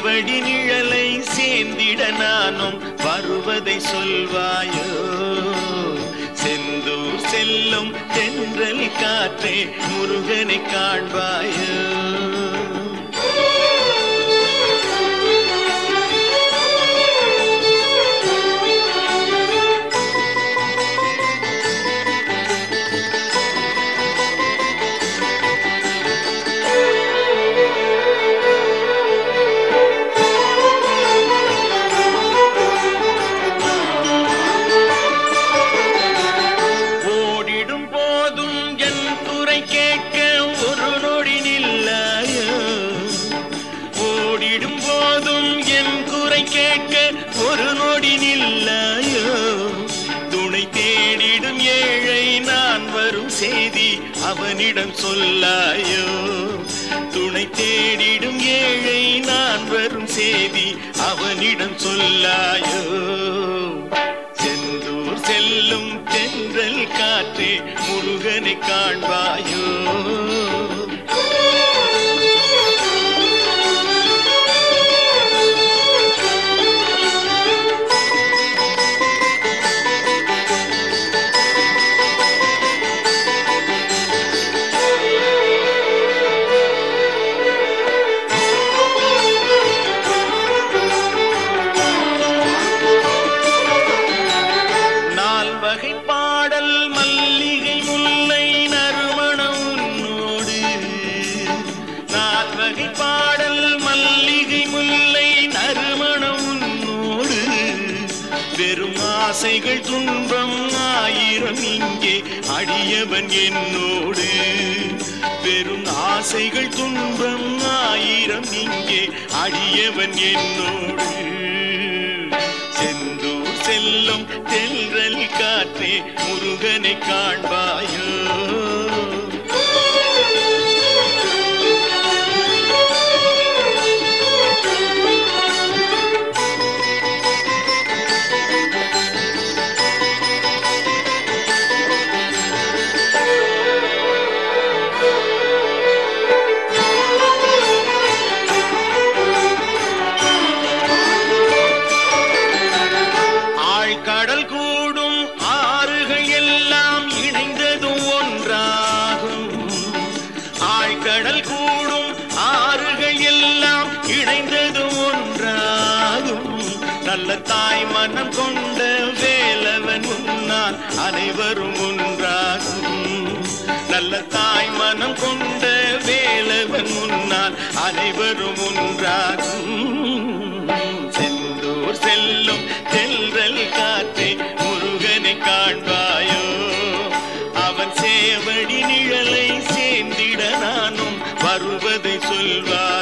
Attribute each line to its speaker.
Speaker 1: சேவடி நிழலை சேர்ந்திட நானும் வருவதை சொல்வாயோ செந்தூர் செல்லும் தென்றல் காற்றே முருகனை காண்பாயோ ஓடிடும் போதும் என் குறை கேட்க ஒரு நொடி நில்லாயோ ஓடிடும் போதும் என் குறை கேட்க ஒரு நொடி நில்லாயோ துணை தேடிடும் ஏழை நான் வரும் செய்தி அவனிடம் சொல்லாயோ துணை தேடிடும் ஏழை நான் வரும் செய்தி அவனிடம் சொல்லாயோ செந்தூர் செல்லும் தென்றல் காற்றே முருகனை காண்பாயோ நால் வகை பாடல் மல்லிகை முல்லை நறுமணம் உன்னோடு நால் வகை பாடல் மல்லிகை முல்லை நறுமணம் உன்னோடு வெறும் ஆசைகள் துன்பம் ஆயிரம் இங்கே அடியவன் என்னோடு வெறும் ஆசைகள் துன்பம் ஆயிரம் இங்கே அடியவன் என்னோடு செந்தூர் செல்லும் தென்றல் காற்றே முருகனை காண்பாயோ ஆழ்கடல் கூடும் ஆறுகள் எல்லாம் இணைந்ததும் ஒன்றாகும் ஆழ்கடல் கூடும் ஆறுகள் எல்லாம் இணைந்ததும் ஒன்றாகும் நல்ல தாய் மனம் கொண்ட வேலவன் முன்னால் அனைவரும் ஒன்றாகும் நல்ல தாய் மனம் கொண்ட வேலவன் முன்னால் அனைவரும் ஒன்றாகும் செந்தூர் செல்லும் தென்றல் காற்றே முருகனை காண்பாயோ அவன் சேவடி நிழலை சேர்ந்திட நானும் வருவதை சொல்வாய்